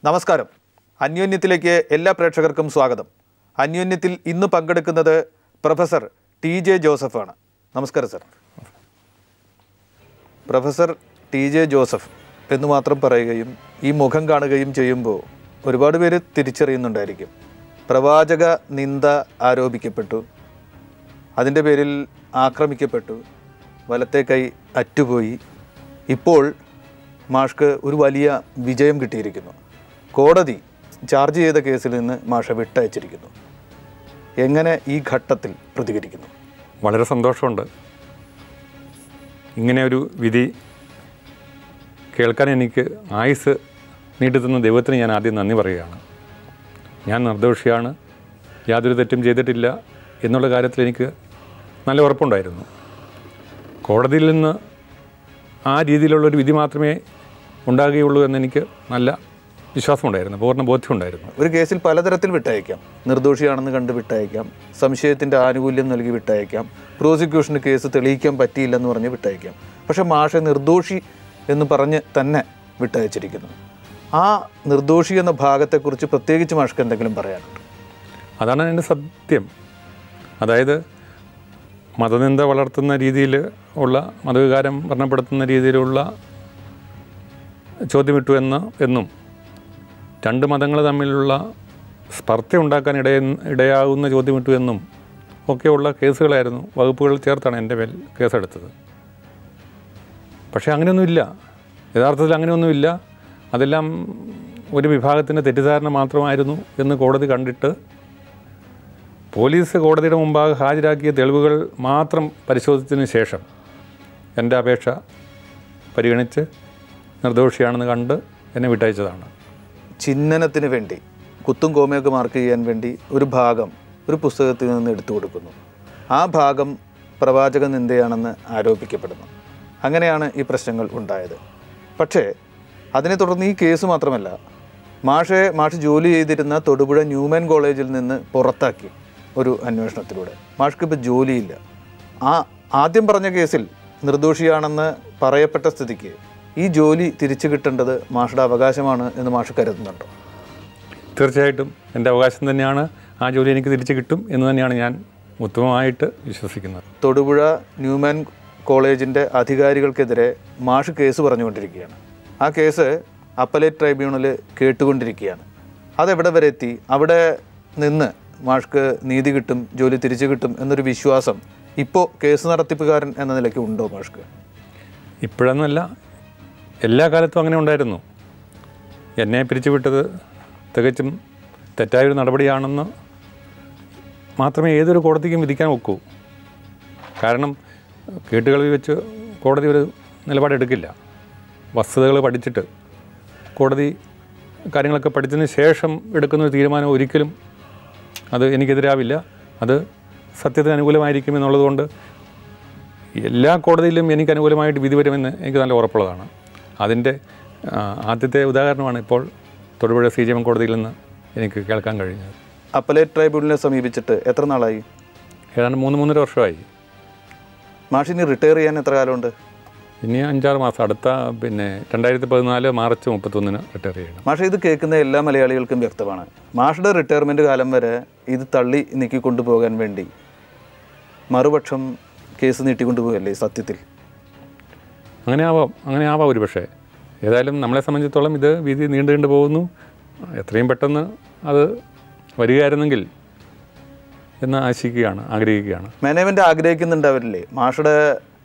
നമസ്കാരം അന്യോന്യത്തിലേക്ക് എല്ലാ പ്രേക്ഷകർക്കും സ്വാഗതം അന്യോന്യത്തിൽ ഇന്ന് പങ്കെടുക്കുന്നത് പ്രൊഫസർ ടി ജെ ജോസഫാണ് നമസ്കാരം sir professor T J Joseph എന്ന് മാത്രം പറയുകയും ഈ മുഖം കാണുകയും ചെയ്യുമ്പോൾ ഒരുപാട് പേര് തിരിച്ചറിയുന്നുണ്ടായിരിക്കും പ്രവാചക നിന്ദ ആരോപിക്കപ്പെട്ടു അതിൻ്റെ പേരിൽ ആക്രമിക്കപ്പെട്ടു വലത്തെ കൈ അറ്റുപോയി ഇപ്പോൾ മാഷ്ക്ക് ഒരു വലിയ വിജയം കിട്ടിയിരിക്കുന്നു കോടതി ചാർജ് ചെയ്ത കേസിൽ നിന്ന് മാഷ വിട്ടയച്ചിരിക്കുന്നു എങ്ങനെ ഈ ഘട്ടത്തിൽ പ്രതികരിക്കുന്നു വളരെ സന്തോഷമുണ്ട് ഇങ്ങനെ ഒരു വിധി കേൾക്കാൻ എനിക്ക് ആയുസ് നീട്ടിത്തന്ന ദൈവത്തിന് ഞാൻ ആദ്യം നന്ദി പറയുകയാണ് ഞാൻ നിർദോഷിയാണ് യാതൊരു തെറ്റും ചെയ്തിട്ടില്ല എന്നുള്ള കാര്യത്തിൽ എനിക്ക് നല്ല ഉറപ്പുണ്ടായിരുന്നു കോടതിയിൽ നിന്ന് ആ രീതിയിലുള്ളൊരു വിധി മാത്രമേ ഉണ്ടാകുകയുള്ളൂ എന്നെനിക്ക് നല്ല വിശ്വാസമുണ്ടായിരുന്നു പൂർണ്ണ ബോധ്യമുണ്ടായിരുന്നു ഒരു കേസിൽ പലതരത്തിൽ വിട്ടയക്കാം നിർദോഷിയാണെന്ന് കണ്ട് വിട്ടയക്കാം സംശയത്തിൻ്റെ ആനുകൂല്യം നൽകി വിട്ടയക്കാം പ്രോസിക്യൂഷന് കേസ് തെളിയിക്കാൻ പറ്റിയില്ലെന്ന് പറഞ്ഞ് വിട്ടയക്കാം പക്ഷേ മാഷെ നിർദോഷി എന്ന് പറഞ്ഞ് തന്നെ വിട്ടയച്ചിരിക്കുന്നു ആ നിർദോഷി എന്ന ഭാഗത്തെക്കുറിച്ച് പ്രത്യേകിച്ച് മാഷ്ക്ക് എന്തെങ്കിലും പറയാനുണ്ട് അതാണ് എൻ്റെ സത്യം അതായത് മതനിന്ദ വളർത്തുന്ന രീതിയിൽ ഉള്ള മതവികാരം വർണ്ണപ്പെടുത്തുന്ന രീതിയിലുള്ള ചോദ്യമിട്ടു എന്ന് എന്നും രണ്ട് മതങ്ങൾ തമ്മിലുള്ള സ്പർദ്ധ ഉണ്ടാക്കാൻ ഇടയ ഇടയാകുന്ന ചോദ്യമിട്ടു എന്നും ഒക്കെയുള്ള കേസുകളായിരുന്നു വകുപ്പുകൾ ചേർത്താണ് എൻ്റെ മേൽ കേസെടുത്തത് പക്ഷേ അങ്ങനെയൊന്നുമില്ല യഥാർത്ഥത്തിൽ അങ്ങനെയൊന്നുമില്ല അതെല്ലാം ഒരു വിഭാഗത്തിൻ്റെ തെറ്റിദ്ധാരണ മാത്രമായിരുന്നു എന്ന് കോടതി കണ്ടിട്ട് പോലീസ് കോടതിയുടെ മുമ്പാകെ ഹാജരാക്കിയ തെളിവുകൾ മാത്രം പരിശോധിച്ചതിന് ശേഷം എൻ്റെ അപേക്ഷ പരിഗണിച്ച് നിർദോഷിയാണെന്ന് കണ്ട് എന്നെ വിട്ടയച്ചതാണ് ചിഹ്നനത്തിന് വേണ്ടി കുത്തും കോമയൊക്കെ മാർക്ക് ചെയ്യാൻ വേണ്ടി ഒരു ഭാഗം ഒരു പുസ്തകത്തിൽ നിന്ന് എടുത്തു കൊടുക്കുന്നു ആ ഭാഗം പ്രവാചക നിന്ദയാണെന്ന് ആരോപിക്കപ്പെടുന്നു അങ്ങനെയാണ് ഈ പ്രശ്നങ്ങൾ ഉണ്ടായത് പക്ഷേ അതിനെ തുടർന്ന് ഈ കേസ് മാത്രമല്ല മാഷെ മാഷ് ജോലി ചെയ്തിരുന്ന തൊടുപുഴ ന്യൂമാൻ കോളേജിൽ നിന്ന് പുറത്താക്കി ഒരു അന്വേഷണത്തിലൂടെ മാഷ്ക്ക് ഇപ്പോൾ ജോലിയില്ല ആ ആദ്യം പറഞ്ഞ കേസിൽ നിർദോഷിയാണെന്ന് പറയപ്പെട്ട സ്ഥിതിക്ക് ഈ ജോലി തിരിച്ചു കിട്ടേണ്ടത് മാഷുടെ അവകാശമാണ് എന്ന് മാഷ് കരുതുന്നുണ്ടോ തീർച്ചയായിട്ടും എൻ്റെ അവകാശം തന്നെയാണ് ആ ജോലി എനിക്ക് തിരിച്ചു കിട്ടും എന്ന് തന്നെയാണ് ഞാൻ ഉത്തമമായിട്ട് വിശ്വസിക്കുന്നത് തൊടുപുഴ ന്യൂമാൻ കോളേജിൻ്റെ അധികാരികൾക്കെതിരെ മാഷ് കേസ് പറഞ്ഞുകൊണ്ടിരിക്കുകയാണ് ആ കേസ് അപ്പലേറ്റ് ട്രൈബ്യൂണൽ കേട്ടുകൊണ്ടിരിക്കുകയാണ് അതെവിടെ വരെ എത്തി അവിടെ നിന്ന് മാഷ്ക്ക് നീതി കിട്ടും ജോലി തിരിച്ചു കിട്ടും എന്നൊരു വിശ്വാസം ഇപ്പോൾ കേസ് നടത്തിപ്പുകാരൻ എന്ന നിലയ്ക്ക് ഉണ്ടോ മാഷ്ക്ക് ഇപ്പോഴൊന്നുമല്ല എല്ലാ കാലത്തും അങ്ങനെ ഉണ്ടായിരുന്നു എന്നെ പിരിച്ചുവിട്ടത് തികച്ചും തെറ്റായൊരു നടപടിയാണെന്ന് മാത്രമേ ഏതൊരു കോടതിക്കും വിധിക്കാൻ ഒക്കൂ കാരണം കേട്ടുകളിൽ വെച്ച് കോടതി ഒരു നിലപാടെടുക്കില്ല വസ്തുതകൾ പഠിച്ചിട്ട് കോടതി കാര്യങ്ങളൊക്കെ പഠിച്ചതിന് ശേഷം എടുക്കുന്ന ഒരു തീരുമാനം ഒരിക്കലും അത് എനിക്കെതിരാവില്ല അത് സത്യത്തിന് അനുകൂലമായിരിക്കും എന്നുള്ളതുകൊണ്ട് എല്ലാ കോടതിയിലും എനിക്ക് അനുകൂലമായിട്ട് വിധി വരുമെന്ന് എനിക്ക് നല്ല ഉറപ്പുള്ളതാണ് അതിൻ്റെ ആ, ആദ്യത്തെ ഉദാഹരണമാണ് ഇപ്പോൾ തൊടുപുഴ സി ജി എം കോടതിയിൽ നിന്ന് എനിക്ക് കേൾക്കാൻ കഴിഞ്ഞത് അപ്പലേറ്റ് ട്രൈബ്യൂണലിനെ സമീപിച്ചിട്ട് എത്ര നാളായി ഏതാണ്ട് മൂന്ന് മൂന്നര വർഷമായി മാഷിനി റിട്ടയർ ചെയ്യാൻ എത്ര കാലമുണ്ട് ഇനി അഞ്ചാറ് മാസം അടുത്ത പിന്നെ രണ്ടായിരത്തി പതിനാല് മാർച്ച് മുപ്പത്തൊന്നിന് റിട്ടയർ ചെയ്യണം മാഷ ഇത് കേൾക്കുന്ന എല്ലാ മലയാളികൾക്കും വ്യക്തമാണ് മാഷുടെ റിട്ടയർമെൻറ്റ് കാലം വരെ ഇത് തള്ളി നീക്കിക്കൊണ്ടുപോകാൻ വേണ്ടി മറുപക്ഷം കേസ് നീട്ടിക്കൊണ്ടുപോകല്ലേ സത്യത്തിൽ അങ്ങനെ ആവാം അങ്ങനെ ആവാം ഒരു പക്ഷേ ഏതായാലും നമ്മളെ സംബന്ധിച്ചിടത്തോളം ഇത് വിധി നീണ്ടു നീണ്ടു പോകുന്നു എത്രയും പെട്ടെന്ന് അത് വരികയായിരുന്നെങ്കിൽ എന്ന് ആശിക്കുകയാണ് ആഗ്രഹിക്കുകയാണ് മാനേജ്മെൻറ്റ് ആഗ്രഹിക്കുന്നുണ്ടാവില്ലേ മാഷുടെ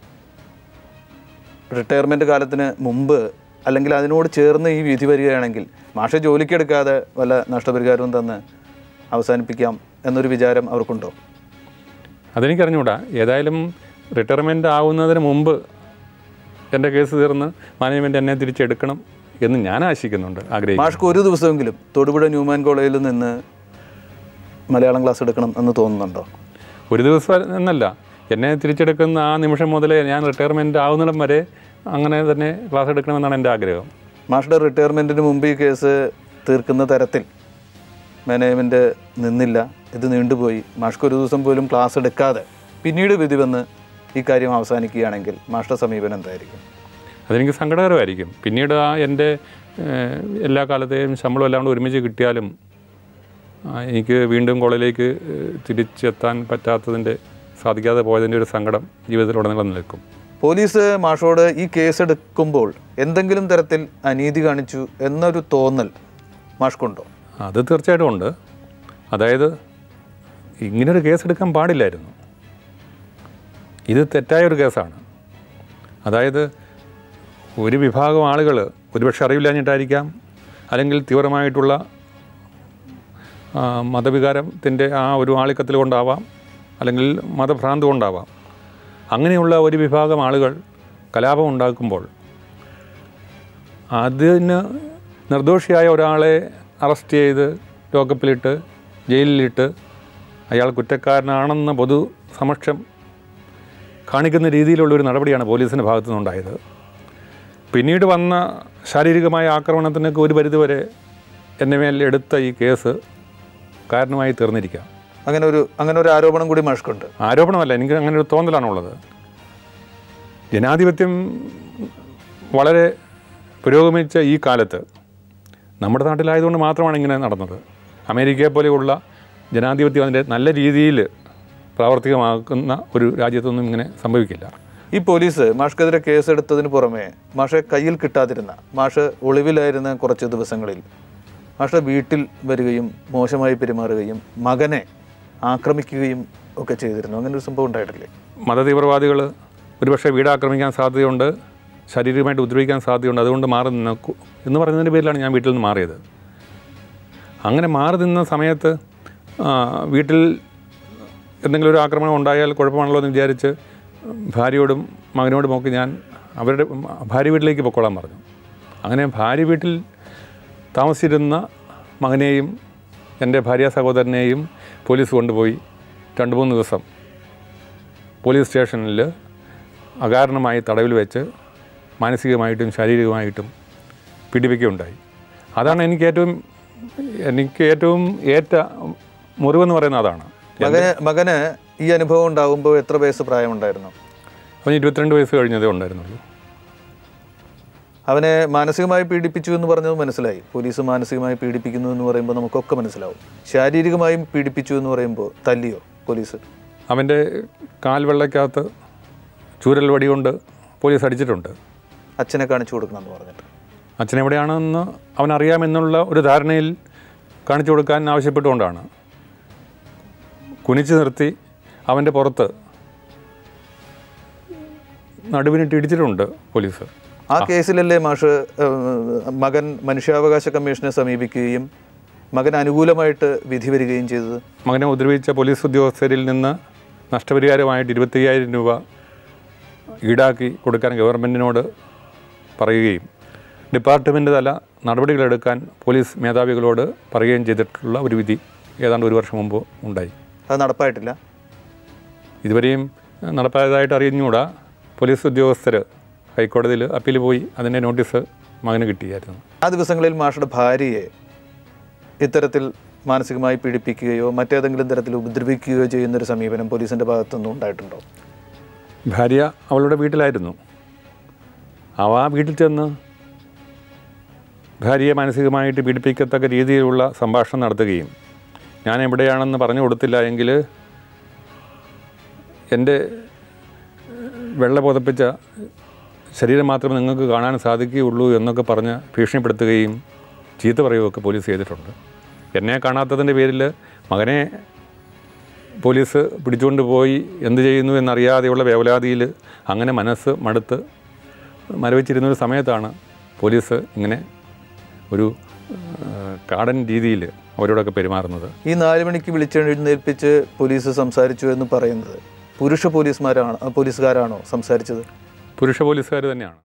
റിട്ടയർമെൻറ്റ് കാലത്തിന് മുമ്പ് അല്ലെങ്കിൽ അതിനോട് ചേർന്ന് ഈ വിധി വരികയാണെങ്കിൽ മാഷെ ജോലിക്കെടുക്കാതെ വല്ല നഷ്ടപരിഹാരവും തന്ന് അവസാനിപ്പിക്കാം എന്നൊരു വിചാരം അവർക്കുണ്ടോ അതെനിക്കറിഞ്ഞൂടാ ഏതായാലും റിട്ടയർമെൻ്റ് ആവുന്നതിന് മുമ്പ് എൻ്റെ കേസ് തീർന്ന് മാനേജ്മെൻറ്റ് എന്നെ തിരിച്ചെടുക്കണം എന്ന് ഞാൻ ആശിക്കുന്നുണ്ട് ആഗ്രഹിക്കുന്നു മാഷ്ക്ക് ഒരു ദിവസമെങ്കിലും തൊടുപുഴ ന്യൂമാൻ കോളേജിൽ നിന്ന് മലയാളം ക്ലാസ് എടുക്കണം എന്ന് തോന്നുന്നുണ്ടോ ഒരു ദിവസം എന്നല്ല എന്നെ തിരിച്ചെടുക്കുന്ന ആ നിമിഷം മുതലേ ഞാൻ റിട്ടയർമെൻ്റ് ആവുന്നിടം വരെ അങ്ങനെ തന്നെ ക്ലാസ് എടുക്കണമെന്നാണ് എൻ്റെ ആഗ്രഹം മാഷുടെ റിട്ടയർമെൻറ്റിന് മുമ്പ് ഈ കേസ് തീർക്കുന്ന തരത്തിൽ മാനേജ്മെൻറ്റ് നിന്നില്ല ഇത് നീണ്ടുപോയി മാഷ്ക്ക് ഒരു ദിവസം പോലും ക്ലാസ് എടുക്കാതെ പിന്നീട് വിധി വന്ന് ഈ കാര്യം അവസാനിക്കുകയാണെങ്കിൽ മാഷ്ടെ സമീപനം എന്തായിരിക്കും അതെനിക്ക് സങ്കടകരമായിരിക്കും പിന്നീട് ആ എൻ്റെ ഏഹ്, എല്ലാ കാലത്തെയും ശമ്പളം എല്ലാം കൂടെ ഒരുമിച്ച് കിട്ടിയാലും ആ, എനിക്ക് വീണ്ടും കോളേജിലേക്ക് ഏഹ്, തിരിച്ചെത്താൻ പറ്റാത്തതിൻ്റെ സാധിക്കാതെ പോയതിൻ്റെ ഒരു സങ്കടം ജീവിതത്തിലുടനീളം നിൽക്കും പോലീസ് മാഷോട് ഈ കേസ് എടുക്കുമ്പോൾ എന്തെങ്കിലും തരത്തിൽ അനീതി കാണിച്ചു എന്നൊരു തോന്നൽ മാഷ്കുണ്ടോ അത് തീർച്ചയായിട്ടും ഉണ്ട് അതായത് ഇങ്ങനൊരു കേസ് എടുക്കാൻ പാടില്ലായിരുന്നു ഇത് തെറ്റായ ഒരു കേസാണ് അതായത് ഒരു വിഭാഗം ആളുകൾ ഒരുപക്ഷെ അറിവില്ലാഞ്ഞിട്ടായിരിക്കാം അല്ലെങ്കിൽ തീവ്രമായിട്ടുള്ള ആ, മതവികാരത്തിൻ്റെ ആ ഒരു ആളിക്കത്തിൽ കൊണ്ടാവാം അല്ലെങ്കിൽ മതഭ്രാന്ത് കൊണ്ടാവാം അങ്ങനെയുള്ള ഒരു വിഭാഗം ആളുകൾ കലാപം ഉണ്ടാക്കുമ്പോൾ അതിന് നിർദോഷിയായ ഒരാളെ അറസ്റ്റ് ചെയ്ത് ലോക്കപ്പിലിട്ട് ജയിലിലിട്ട് അയാൾ കുറ്റക്കാരനാണെന്ന് പൊതു സമക്ഷം കാണിക്കുന്ന രീതിയിലുള്ള ഒരു നടപടിയാണ് പോലീസിൻ്റെ ഭാഗത്തു നിന്നുണ്ടായത് പിന്നീട് വന്ന ശാരീരികമായ ആക്രമണത്തിനൊക്കെ ഒരു പരിധിവരെ എന്നെ മേൽ എടുത്ത ഈ കേസ് കാരണമായി തീർന്നിരിക്കാം അങ്ങനെ ഒരു അങ്ങനെ ഒരു ആരോപണം കൂടി മാഷ്കുണ്ട് ആരോപണമല്ല എനിക്ക് അങ്ങനെ ഒരു തോന്നലാണുള്ളത് ജനാധിപത്യം വളരെ പുരോഗമിച്ച ഈ കാലത്ത് നമ്മുടെ നാട്ടിലായതുകൊണ്ട് മാത്രമാണ് ഇങ്ങനെ നടന്നത് അമേരിക്കയെ പോലെയുള്ള ജനാധിപത്യം അതിൻ്റെ നല്ല രീതിയിൽ പ്രാവർത്തികമാക്കുന്ന ഒരു രാജ്യത്തൊന്നും ഇങ്ങനെ സംഭവിക്കില്ല ഈ പോലീസ് മാഷ്ക്കെതിരെ കേസെടുത്തതിന് പുറമെ മാഷെ കയ്യിൽ കിട്ടാതിരുന്ന മാഷ് ഒളിവിലായിരുന്ന കുറച്ച് ദിവസങ്ങളിൽ മാഷ വീട്ടിൽ വരികയും മോശമായി പെരുമാറുകയും മകനെ ആക്രമിക്കുകയും ഒക്കെ ചെയ്തിരുന്നു അങ്ങനെ ഒരു സംഭവം ഉണ്ടായിട്ടില്ലേ മതതീവ്രവാദികൾ ഒരുപക്ഷെ വീട് ആക്രമിക്കാൻ സാധ്യതയുണ്ട് ശാരീരികമായിട്ട് ഉപദ്രവിക്കാൻ സാധ്യതയുണ്ട് അതുകൊണ്ട് മാറി നിന്നേക്കു എന്ന് പറയുന്നതിൻ്റെ പേരിലാണ് ഞാൻ വീട്ടിൽ നിന്ന് മാറിയത് അങ്ങനെ മാറി നിന്ന സമയത്ത് ആ, വീട്ടിൽ എന്തെങ്കിലും ഒരു ആക്രമണം ഉണ്ടായാൽ കുഴപ്പമാണല്ലോ എന്ന് വിചാരിച്ച് ഭാര്യയോടും മകനോടും ഒക്കെ ഞാൻ അവരുടെ ഭാര്യ വീട്ടിലേക്ക് പൊക്കോളാൻ പറഞ്ഞു അങ്ങനെ ഭാര്യ വീട്ടിൽ താമസിച്ചിരുന്ന മകനെയും എൻ്റെ ഭാര്യ സഹോദരനെയും പോലീസ് കൊണ്ടുപോയി രണ്ട് മൂന്ന് ദിവസം പോലീസ് സ്റ്റേഷനിൽ അകാരണമായി തടവിൽ വെച്ച് മാനസികമായിട്ടും ശാരീരികമായിട്ടും പീഡിപ്പിക്കുകയുണ്ടായി അതാണ് എനിക്ക് ഏറ്റവും എനിക്ക് ഏറ്റവും ഏറ്റ മുറിവെന്ന് പറയുന്നത് അതാണ് മകന് മകന് ഈ അനുഭവം ഉണ്ടാകുമ്പോൾ എത്ര വയസ്സ് പ്രായമുണ്ടായിരുന്നു അവന് ഇരുപത്തിരണ്ട് വയസ്സ് കഴിഞ്ഞതേ ഉണ്ടായിരുന്നുള്ളൂ അവനെ മാനസികമായി പീഡിപ്പിച്ചു എന്ന് പറഞ്ഞത് മനസ്സിലായി പോലീസ് മാനസികമായി പീഡിപ്പിക്കുന്നു എന്ന് പറയുമ്പോൾ നമുക്കൊക്കെ മനസ്സിലാവും ശാരീരികമായും പീഡിപ്പിച്ചു എന്ന് പറയുമ്പോൾ തല്ലിയോ പോലീസ് അവൻ്റെ കാൽവെള്ളയ്ക്കകത്ത് ചൂരൽ വടി കൊണ്ട് പോലീസ് അടിച്ചിട്ടുണ്ട് അച്ഛനെ കാണിച്ചു കൊടുക്കണം എന്ന് പറഞ്ഞിട്ട് അച്ഛൻ എവിടെയാണെന്ന് അവൻ അറിയാമെന്നുള്ള ഒരു ധാരണയിൽ കാണിച്ചു കൊടുക്കാൻ ആവശ്യപ്പെട്ടുകൊണ്ടാണ് കുനിച്ചു നിർത്തി അവൻ്റെ പുറത്ത് നടുവിനിട്ട് ഇടിച്ചിട്ടുണ്ട് പോലീസ് ആ കേസിലല്ലേ മാഷ് ഏഹ്, മകൻ മനുഷ്യാവകാശ കമ്മീഷനെ സമീപിക്കുകയും മകൻ അനുകൂലമായിട്ട് വിധി വരികയും ചെയ്തത് മകനെ ഉപദ്രവിച്ച പോലീസ് ഉദ്യോഗസ്ഥരിൽ നിന്ന് നഷ്ടപരിഹാരമായിട്ട് ഇരുപത്തയ്യായിരം രൂപ ഈടാക്കി കൊടുക്കാൻ ഗവൺമെൻറ്റിനോട് പറയുകയും ഡിപ്പാർട്ട്മെൻറ്റ് തല നടപടികളെടുക്കാൻ പോലീസ് മേധാവികളോട് പറയുകയും ചെയ്തിട്ടുള്ള ഒരു വിധി ഏതാണ്ട് ഒരു വർഷം മുമ്പ് ഉണ്ടായി അത് നടപ്പായിട്ടില്ല ഇതുവരെയും നടപ്പായതായിട്ട് അറിഞ്ഞുകൂടാ പോലീസ് ഉദ്യോഗസ്ഥർ ഹൈക്കോടതിയിൽ അപ്പീൽ പോയി അതിൻ്റെ നോട്ടീസ് മകന് കിട്ടിയായിരുന്നു ആ ദിവസങ്ങളിൽ മാഷയുടെ ഭാര്യയെ ഇത്തരത്തിൽ മാനസികമായി പീഡിപ്പിക്കുകയോ മറ്റേതെങ്കിലും തരത്തിൽ ഉപദ്രവിക്കുകയോ ചെയ്യുന്നൊരു സമീപനം പോലീസിൻ്റെ ഭാഗത്തുനിന്നും ഉണ്ടായിട്ടുണ്ടോ ഭാര്യ അവളുടെ വീട്ടിലായിരുന്നു അവ ആ വീട്ടിൽ ചെന്ന് ഭാര്യയെ മാനസികമായിട്ട് പീഡിപ്പിക്കത്തക്ക രീതിയിലുള്ള സംഭാഷണം നടത്തുകയും ഞാൻ എവിടെയാണെന്ന് പറഞ്ഞു കൊടുത്തില്ല എങ്കിൽ എൻ്റെ വെള്ള പുതപ്പിച്ച ശരീരം മാത്രമേ നിങ്ങൾക്ക് കാണാൻ സാധിക്കുകയുള്ളൂ എന്നൊക്കെ പറഞ്ഞ് ഭീഷണിപ്പെടുത്തുകയും ചീത്ത പറയുകയൊക്കെ പോലീസ് ചെയ്തിട്ടുണ്ട് എന്നെ കാണാത്തതിൻ്റെ പേരിൽ മകനെ പോലീസ് പിടിച്ചുകൊണ്ട് പോയി എന്ത് ചെയ്യുന്നു എന്നറിയാതെയുള്ള വേവലാതിയിൽ അങ്ങനെ മനസ്സ് മടുത്ത് മരവിച്ചിരുന്നൊരു സമയത്താണ് പോലീസ് ഇങ്ങനെ ഒരു ആ, കാടൻ രീതിയിൽ അവരോടൊക്കെ പെരുമാറുന്നത് ഈ നാല് മണിക്ക് വിളിച്ചെഴുന്നേൽപ്പിച്ച് പോലീസ് സംസാരിച്ചു എന്ന് പറയുന്നത് പുരുഷ പോലീസുമാരാണ് പോലീസുകാരാണോ സംസാരിച്ചത് പുരുഷ പോലീസുകാർ തന്നെയാണ്